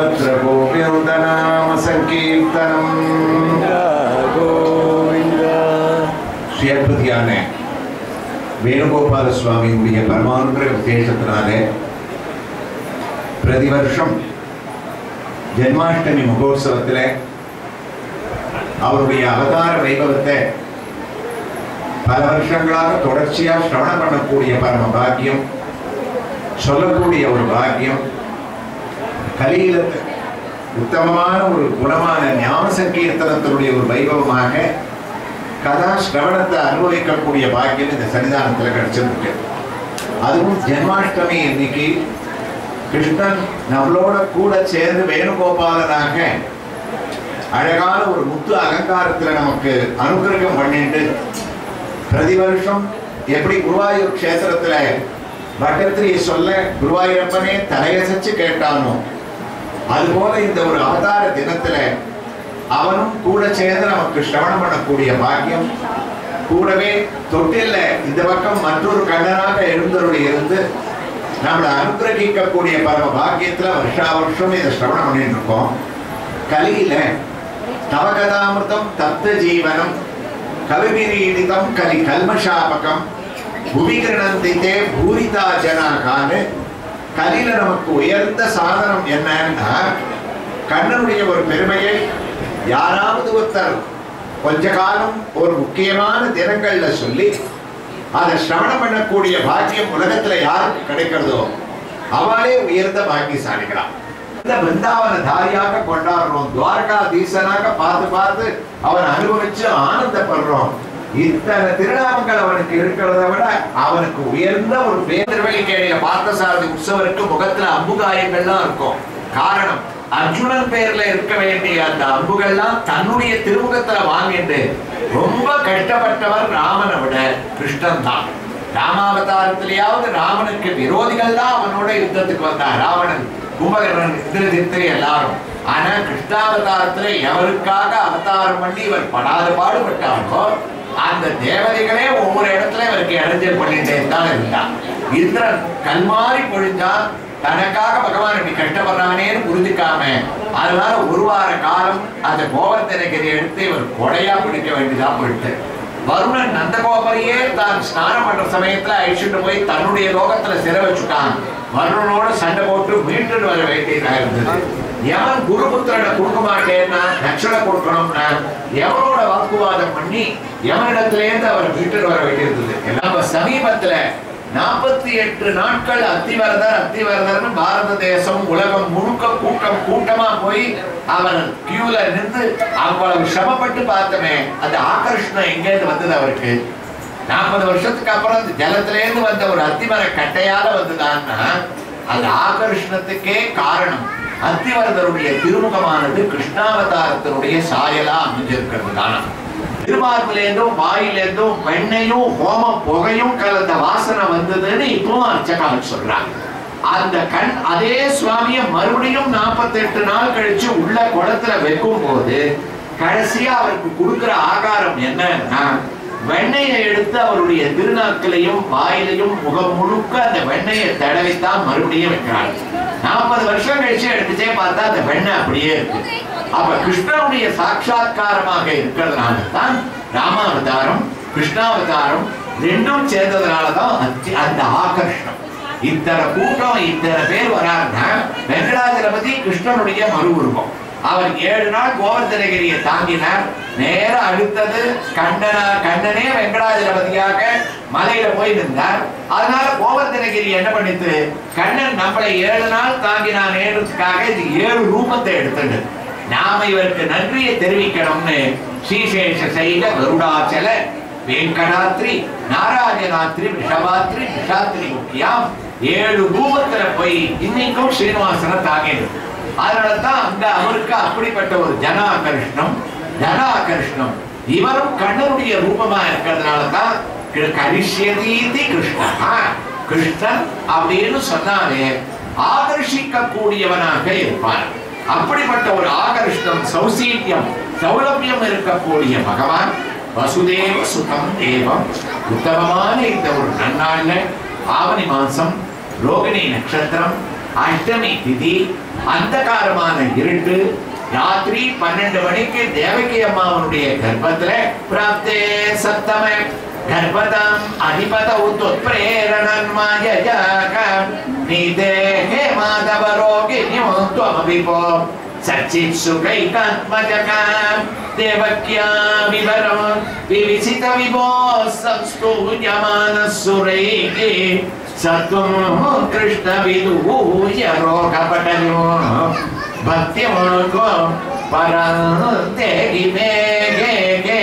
सर्वत्र गोविन्दनाम सङ्कीर्तनम् ஸ்ரீ அற்புதியான வேணுகோபால சுவாமியுடைய பரமானுகிற விசேஷத்தினாலே பிரதி வருஷம் ஜென்மாஷ்டமி மகோத்சவத்தில் அவருடைய அவதார வைபவத்தை பல வருஷங்களாக தொடர்ச்சியா சிரவணம் பண்ணக்கூடிய பரம பாக்கியம் சொல்லக்கூடிய ஒரு பாக்கியம் கலியிலத்து உத்தமமான ஒரு குணமான ஞான சங்கீர்த்தனத்தினுடைய ஒரு வைபவமாக கதா சிரவணத்தை அனுபவிக்கக்கூடிய பாக்கியம் இந்த சன்னிதானத்தில் கிடைச்சிருக்கு அதுவும் ஜென்மாஷ்டமி இன்னைக்கு கிருஷ்ணன் நம்மளோட கூட சேர்ந்து வேணுகோபாலனாக அழகான ஒரு முத்து அலங்காரத்துல நமக்கு அனுகிரகம் பண்ணிட்டு பிரதி வருஷம் எப்படி குருவாயூர் க்ஷேத்திரத்துல பட்டத்திரியை சொல்ல குருவாயூரப்பனே தலையசைச்சு கேட்டானோ அதுபோல இந்த ஒரு அவதார தினத்துல அவனும் கூட சேர்ந்து நமக்கு சிரவணம் பண்ணக்கூடிய பாக்கியம் கூடவே தொட்டில்ல இந்த பக்கம் மற்றொரு கண்ணனாக எழுந்தருளி இருந்து நம்மளை அனுகிரகிக்கக்கூடிய பரம பாக்கியத்துல வருஷா வருஷம் இதை சிரவணம் பண்ணிட்டு இருக்கோம் கலியில தவகதாமிருதம் தப்த ஜீவனம் கவிபிரீடிதம் கலி கல்மஷாபகம் புவிகிரணந்தித்தே பூரிதா ஜனாகான்னு கலியில நமக்கு உயர்ந்த சாதனம் என்னன்னா கண்ணனுடைய ஒரு பெருமையை யாராவது ஒருத்தர் கொஞ்ச காலம் ஒரு முக்கியமான தினங்கள்ல சொல்லி அதை சிரவணம் பண்ணக்கூடிய பாக்கியம் உலகத்துல யாருக்கு கிடைக்கிறதோ அவளே உயர்ந்த பாக்கியசாலிகளாம் இந்த பிருந்தாவன தாரியாக கொண்டாடுறோம் துவாரகாதீசனாக பார்த்து பார்த்து அவன் அனுபவிச்சு ஆனந்தப்படுறோம் இத்தனை திருநாமங்கள் அவனுக்கு இருக்கிறத விட அவனுக்கு உயர்ந்த ஒரு பேர்வெளிக்கேணியில பார்த்தசாரதி உற்சவருக்கு முகத்துல அம்புகாயங்கள்லாம் இருக்கும் காரணம் அர்ஜுனன் பேர்ல இருக்க வேண்டிய அந்த அம்புகள்லாம் தன்னுடைய திருமுகத்துல வாங்கிட்டு ரொம்ப கஷ்டப்பட்டவர் ராமனை விட கிருஷ்ணன் தான் ராமாவதாரத்திலேயாவது ராமனுக்கு விரோதிகள் தான் அவனோட யுத்தத்துக்கு வந்தான் ராவணன் கும்பகர்ணன் இந்திரஜித்து எல்லாரும் ஆனா கிருஷ்ணாவதாரத்துல எவருக்காக அவதாரம் பண்ணி இவர் படாத பாடுபட்டாரோ அந்த தேவதைகளே ஒவ்வொரு இடத்துல இவருக்கு இடைஞ்சல் பண்ணிட்டே தான் இருந்தான் இந்திரன் கல்மாரி பொழிஞ்சான் தனக்காக பகவான் இப்படி கஷ்டப்படுறானேன்னு புரிஞ்சுக்காம அதனால ஒரு வார காலம் அந்த கோவர்த்தனகிரி எடுத்து இவர் கொடையா பிடிக்க வேண்டியதா போயிட்டு வருணன் நந்தகோபரையே தான் ஸ்நானம் பண்ற சமயத்துல அழிச்சுட்டு போய் தன்னுடைய லோகத்துல சிற வச்சுட்டான் வருணனோட சண்டை போட்டு மீட்டுட்டு வர வேண்டியதா இருந்தது எவன் குருபுத்திரனை கொடுக்க மாட்டேன்னா தட்சணை கொடுக்கணும்னா எவனோட வாக்குவாதம் பண்ணி எவனிடத்துல இருந்து அவர் மீட்டுட்டு வர வேண்டியிருந்தது நம்ம சமீபத்துல நாற்பத்தி எட்டு நாட்கள் அத்திவரதர் அத்திவரதர்னு பாரத தேசம் உலகம் முழுக்க கூட்டம் கூட்டமா போய் அவர் கியூல நின்று அவ்வளவு சிரமப்பட்டு பார்த்தமே அந்த ஆகர்ஷணம் எங்கேருந்து வந்தது அவருக்கு நாற்பது வருஷத்துக்கு அப்புறம் அந்த ஜலத்திலேருந்து வந்த ஒரு அத்திமர கட்டையால வந்ததான்னா அந்த ஆகர்ஷணத்துக்கே காரணம் அத்திவரதருடைய திருமுகமானது கிருஷ்ணாவதாரத்தினுடைய சாயலா அமைஞ்சிருக்கிறது தானம் திருமார்பிலேருந்தும் வாயிலேருந்தும் வெண்ணையும் ஹோம புகையும் கலந்த வாசனை வந்ததுன்னு இப்பவும் அர்ச்சகால் சொல்றாங்க அந்த கண் அதே சுவாமிய மறுபடியும் 48 நாள் கழிச்சு உள்ள குளத்துல வைக்கும் போது கடைசியா அவருக்கு கொடுக்கிற ஆகாரம் என்னன்னா வெண்ணெயை எடுத்து அவருடைய திருநாக்கிலையும் வாயிலையும் முகம் முழுக்க அந்த வெண்ணெயை தடவித்தான் மறுபடியும் வைக்கிறாங்க நாற்பது வருஷம் கழிச்சு எடுத்துச்சே பார்த்தா அந்த வெண்ணெய் அப்படியே இருக்கு அப்ப கிருஷ்ணனுடைய சாட்சா்காரமாக இருக்கிறதுனால தான் ராமாவதாரம் கிருஷ்ணாவதாரம் ரெண்டும் சேர்ந்ததுனாலதான் அத்தி- அந்த ஆகர்ஷணம் இத்தனை கூட்டம் இத்தனை பேர் வராருன்னா வெங்கடாஜலபதி கிருஷ்ணனுடைய மறு உருவம் அவர் ஏழு நாள் கோவர்தனகிரியை தாங்கினார் நேர அடுத்தது கண்ணனா கண்ணனே வெங்கடாஜலபதியாக மலையில போய் நின்றார் அதனால கோவர்தனகிரி என்ன பண்ணித்து கண்ணன் நம்மளை ஏழு நாள் தாங்கினானேன்றதுக்காக இது ஏழு ரூபத்தை எடுத்துட்டு நாம இவருக்கு நன்றியை தெரிவிக்கணும்னு ஸ்ரீசேஷ சைல கருடாச்சல வெங்கடாத்ரி நாராயணாத்ரி விஷவாத்ரி விஷாத்ரி முக்கியம் ஏழு ரூபத்துல போய் இன்னைக்கும் ஸ்ரீனிவாசனை தாங்கிடு அதனாலதான் அங்க அவருக்கு அப்படிப்பட்ட ஒரு ஜன ஆகர்ஷணம் ஜன ஆகர்ஷணம் இவரும் கண்ணனுடைய ரூபமா இருக்கிறதுனால தான் கரிஷ்யதீதி கிருஷ்ணா கிருஷ்ணன் அப்படின்னு சொன்னாலே ஆகர்ஷிக்க கூடியவனாக இருப்பார் அப்படிப்பட்ட ஒரு ஆகர்ஷணம் சௌசீல்யம் சௌலபியம் இருக்கக்கூடிய பகவான் வசுதேவ சுகம் தேவம் உத்தமமான இந்த ஒரு நன்னாள்ல ஆவணி மாசம் ரோகிணி நட்சத்திரம் அஷ்டமி திதி அந்தகாரமான இருட்டு ராத்திரி பன்னெண்டு மணிக்கு தேவகி அம்மாவனுடைய கர்ப்பத்துல பிராப்தே சப்தம கர்ப்பதம் அதிபத உத்பிரேரணன்மாயஜாக நீதேகே மாதவ ரோகிணியோ त्वमभिपो सच्चित् सुखैकात्मजकां देवक्या विवरं विविसित विभो संस्तूयमानः सुरैः सत्वं कृष्णविदूय रोगपटयो भक्तिमार्गो பரந்தேகி மேகே கே.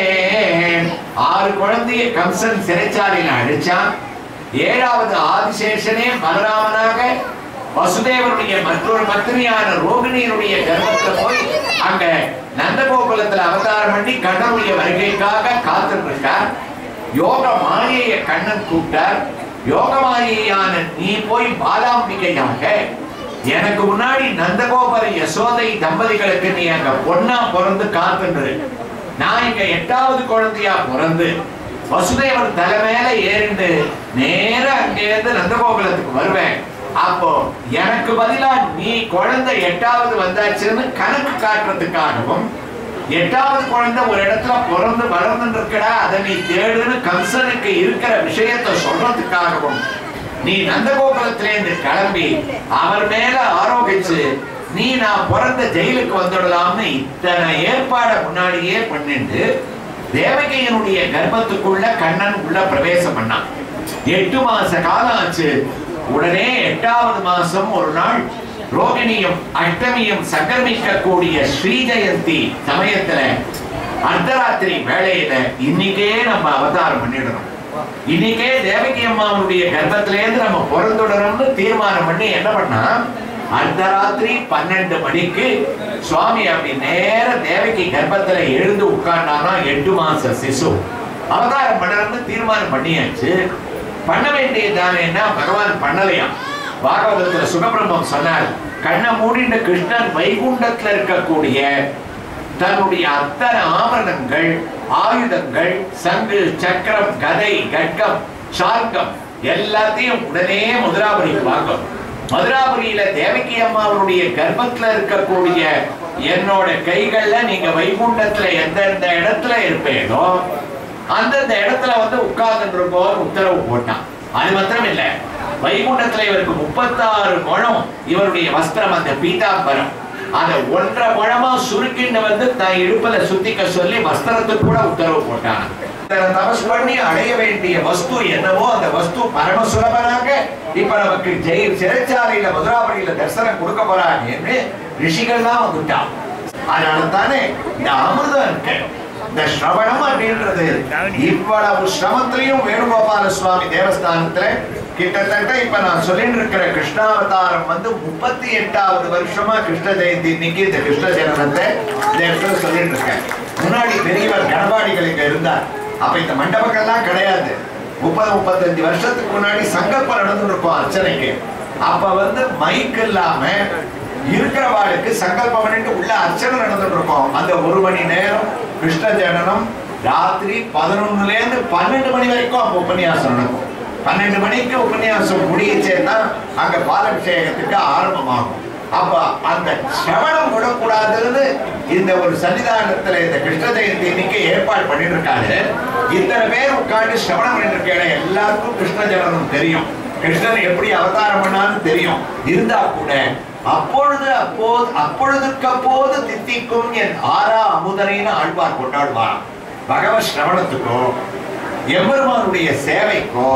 ஆறு குழந்தைய கம்சன் சிறைச்சாலையில் அழிச்சான் ஏழாவது ஆதிசேஷனே பலராமனாக வசுதேவனுடைய மற்றொரு பத்னியான ரோகிணியினுடைய கர்ப்பத்துல போய் அங்க நந்தகோகுலத்துல அவதாரம் பண்ணி கண்ணனுடைய வருகைக்காக காத்துட்டு இருக்கார் யோக மாயைய கண்ணன் கூப்பிட்டார் யோக மாயையான நீ போய் பாலாம்பிகையாக எனக்கு முன்னாடி நந்தகோபர் யசோதை தம்பதிகளுக்கு நீ அங்க பொண்ணா பிறந்து காத்துன்று நான் இங்க எட்டாவது குழந்தையா பிறந்து வசுதேவன் தலை மேல ஏறிண்டு நேர அங்கேருந்து நந்தகோகுலத்துக்கு வருவேன் அப்போ எனக்கு பதிலா நீ குழந்தை எட்டாவது வந்தாச்சுன்னு கணக்கு காட்டுறதுக்காகவும் எட்டாவது குழந்தை ஒரு இடத்துல பிறந்து வளர்ந்து இருக்கடா அதை நீ தேடுன்னு கம்சனுக்கு இருக்கிற விஷயத்தை சொல்றதுக்காகவும் நீ நந்தகோகுலத்திலேருந்து கிளம்பி அவர் மேல ஆரோகிச்சு நீ நான் பிறந்த ஜெயிலுக்கு வந்துடலாம்னு இத்தனை ஏற்பாடை முன்னாடியே பண்ணிட்டு தேவகையனுடைய கர்ப்பத்துக்குள்ள கண்ணன் உள்ள பிரவேசம் பண்ணான் எட்டு மாச காலம் ஆச்சு உடனே எட்டாவது மாசம் ஒரு நாள் ரோகிணியும் அஷ்டமியும் சங்கமிக்க கூடிய ஸ்ரீ ஜெயந்தி சமயத்துல அர்த்தராத்திரி வேளையில இன்னைக்கே நம்ம அவதாரம் பண்ணிடணும் இன்னைக்கே தேவகி அம்மாவுடைய கர்ப்பத்திலேருந்து நம்ம பிறந்துடணும்னு தீர்மானம் பண்ணி என்ன பண்ணா அர்த்தராத்திரி பன்னெண்டு மணிக்கு சுவாமி அப்படி நேர தேவகி கர்ப்பத்துல எழுந்து உட்கார்ந்தானா எட்டு மாச சிசு அவதாரம் பண்ணணும்னு தீர்மானம் பண்ணியாச்சு பண்ண வேண்டியதானேன்னா பகவான் பண்ணலையாம் பாகவதத்துல சுகபிரம்மம் சொன்னார் கண்ணை மூடின கிருஷ்ணன் வைகுண்டத்துல இருக்கக்கூடிய தன்னுடைய அத்தனை ஆபரணங்கள் ஆயுதங்கள் சங்கு சக்கரம் கதை கட்கம் சார்க்கம் எல்லாத்தையும் உடனே மதுராபுரிக்கு வாங்கும் மதுராபுரியில தேவகி அம்மாவுடைய கர்ப்பத்துல இருக்கக்கூடிய என்னோட கைகள்ல நீங்க வைகுண்டத்துல எந்தெந்த இடத்துல இருப்பேனோ அந்தந்த இடத்துல வந்து உட்கார்ந்துருக்கோன்னு உத்தரவு போட்டான் அது மாத்திரம் இல்ல வைகுண்டத்துல இவருக்கு முப்பத்தாறு முழம் இவருடைய வஸ்திரம் அந்த பீதாம்பரம் அத ஒன்றரை முழமா சுருக்கின்னு வந்து தன் இடுப்புல சுத்திக்க சொல்லி வஸ்திரத்துக்கு கூட உத்தரவு போட்டான் தபஸ் பண்ணி அடைய வேண்டிய வஸ்து என்னவோ அந்த வஸ்து பரம சுலபனாக இப்ப நமக்கு ஜெயில் சிறைச்சாலையில மதுராபடியில தரிசனம் கொடுக்க போறாங்கன்னு ரிஷிகள்லாம் வந்துட்டான் அதனால தானே இந்த அமிர்தம் இருக்கு இந்த ஸ்ரவணம் அப்படின்றது இவ்வளவு சிரமத்திலையும் வேணுகோபால சுவாமி தேவஸ்தானத்துல கிட்டத்தட்ட இப்ப நான் சொல்லிட்டு இருக்கிற கிருஷ்ணாவதாரம் வந்து முப்பத்தி எட்டாவது வருஷமா கிருஷ்ண ஜெயந்தி இன்னைக்கு இந்த கிருஷ்ண ஜனனத்தை இந்த இடத்துல சொல்லிட்டு இருக்கேன் முன்னாடி பெரியவர் கணபாடிகள் இங்க இருந்தார் அப்ப இந்த மண்டபங்கள்லாம் கிடையாது முப்பது முப்பத்தஞ்சு வருஷத்துக்கு முன்னாடி சங்கல்பம் நடந்துருக்கும் அர்ச்சனைக்கு அப்ப வந்து மைக் இல்லாம இருக்கிறவாளுக்கு சங்கல்பம் பண்ணிட்டு உள்ள அர்ச்சனை நடந்துட்டு இருக்கோம் அந்த ஒரு மணி நேரம் கிருஷ்ண ஜனனம் ராத்திரி பதினொன்னுல இருந்து பன்னெண்டு மணி வரைக்கும் அப்ப உபன்யாசம் நடக்கும் பன்னெண்டு மணிக்கு உபன்யாசம் முடியச்சேன்னா அங்க பாலாபிஷேகத்துக்கு ஆரம்பமாகும் அப்ப அந்த சிரவணம் விடக்கூடாதுன்னு இந்த ஒரு சன்னிதானத்துல இந்த கிருஷ்ண ஜெயந்தி இன்னைக்கு ஏற்பாடு பண்ணிட்டு இருக்காரு இத்தனை பேர் உட்கார்ந்து சிரவணம் பண்ணிட்டு இருக்க எல்லாருக்கும் கிருஷ்ண ஜனனம் தெரியும் கிருஷ்ணன் எப்படி அவதாரம் பண்ணான்னு தெரியும் இருந்தா கூட அப்பொழுது அப்போது அப்பொழுதுக்கு அப்போது தித்திக்கும் என் ஆறா அமுதனைன்னு ஆழ்வார் கொண்டாடுவார் பகவத் சிரவணத்துக்கோ எம்பெருமானுடைய சேவைக்கோ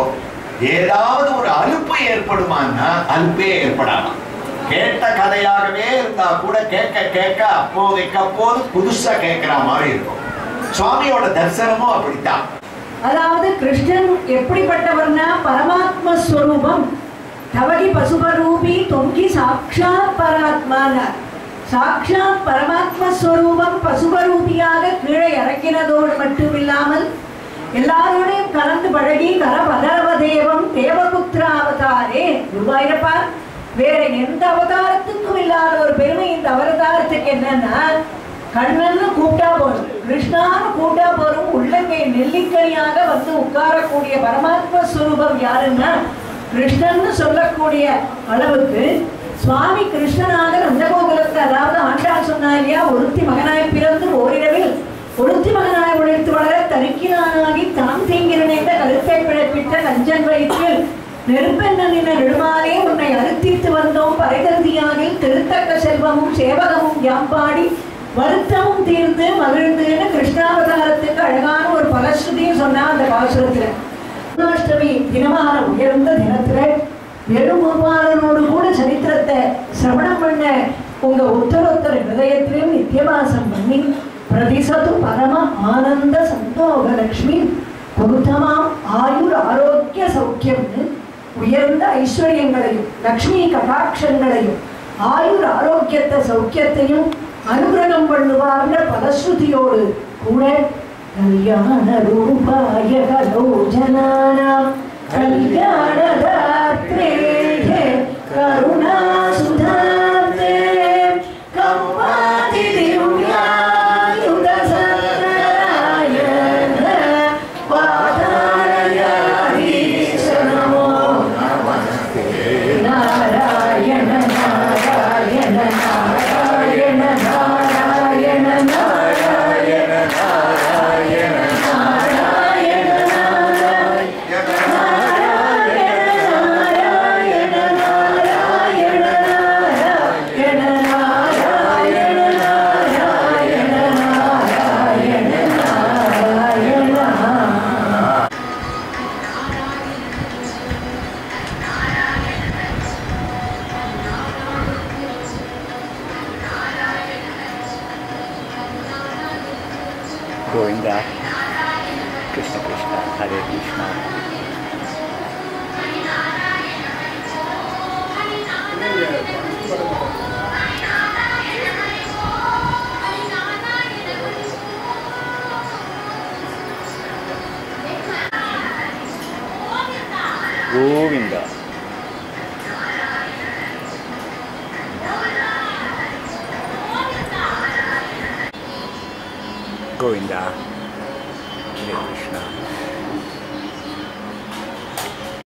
ஏதாவது ஒரு அலுப்பு ஏற்படுமான்னா அலுப்பே ஏற்படாதான் கேட்ட கதையாகவே இருந்தா கூட கேட்க கேட்க அப்போதைக்கு அப்போது புதுசா கேட்கிற மாதிரி இருக்கும் சுவாமியோட தரிசனமும் அப்படித்தான் அதாவது கிருஷ்ணன் எப்படிப்பட்டவர்னா பரமாத்ம ஸ்வரூபம் தவகி பசுபரூபி தொங்கி சாட்சாத் பராத்மான சாட்சாத் பரமாத்ம ஸ்வரூபம் பசுபரூபியாக கீழே இறக்கினதோடு மட்டுமில்லாமல் எல்லாரோடையும் கலந்து பழகி கரபதரவ தேவம் தேவபுத்திர அவதாரே குருவாயிரப்பா வேற எந்த அவதாரத்துக்கும் இல்லாத ஒரு பெருமை இந்த அவதாரத்துக்கு என்னன்னா கண்ணன்னு கூப்பிட்டா போதும் கிருஷ்ணான்னு கூப்பிட்டா போதும் உள்ளங்கை நெல்லிக்கனியாக வந்து உட்காரக்கூடிய பரமாத்ம ஸ்வரூபம் யாருன்னா கிருஷ்ணன்னு சொல்லக்கூடிய அளவுக்கு சுவாமி கிருஷ்ணனாக நந்தகோகுலத்துல அதாவது ஆண்டாள் சொன்னா இல்லையா ஒருத்தி மகனாய் பிறந்து ஓரிரவில் ஒருத்தி மகனாய் உழைத்து வளர தருக்கினானாகி தான் தீங்கி நினைத்த கருத்தை பிழைப்பிட்ட கஞ்சன் வயிற்றில் நெருப்பென்ன நின்ற நெடுமாலே உன்னை அறுத்தித்து வந்தோம் பறைகருதியாகில் திருத்தக்க செல்வமும் சேவகமும் யாம்பாடி வருத்தமும் தீர்ந்து மகிழ்ந்துன்னு கிருஷ்ணாவதாரத்துக்கு அழகான ஒரு பலஸ்ருதியும் சொன்னா அந்த பாசுரத்துல கிருஷ்ணாஷ்டமி தினமான உயர்ந்த தினத்துல வேணுகோபாலனோடு கூட சரித்திரத்தை சிரவணம் பண்ண உங்க உத்தரோத்தர ஹிருதயத்திலும் நித்தியவாசம் பண்ணி பிரதிசது பரம ஆனந்த சந்தோக லக்ஷ்மி கொடுத்தமாம் ஆயுர் ஆரோக்கிய சௌக்கியம்னு உயர்ந்த ஐஸ்வர்யங்களையும் லக்ஷ்மி கடாட்சங்களையும் ஆயுர் ஆரோக்கியத்தை சௌக்கியத்தையும் அனுகிரகம் பண்ணுவார்ன்ற பலஸ்ருதியோடு கூட கல்யாண ரூபாய கலோஜனானாம் கல்யாணதாத்ரே Karuna சுதார்த்தே கம்மாதி திவ்யாயுத சரணாயன வாதாரயாதீசனமோ Narayana Narayana Narayana Narayana Narayana Narayana Narayana Govinda, Krishna Krishna, Hare Krishna. Govinda. Govinda, Hare Krishna.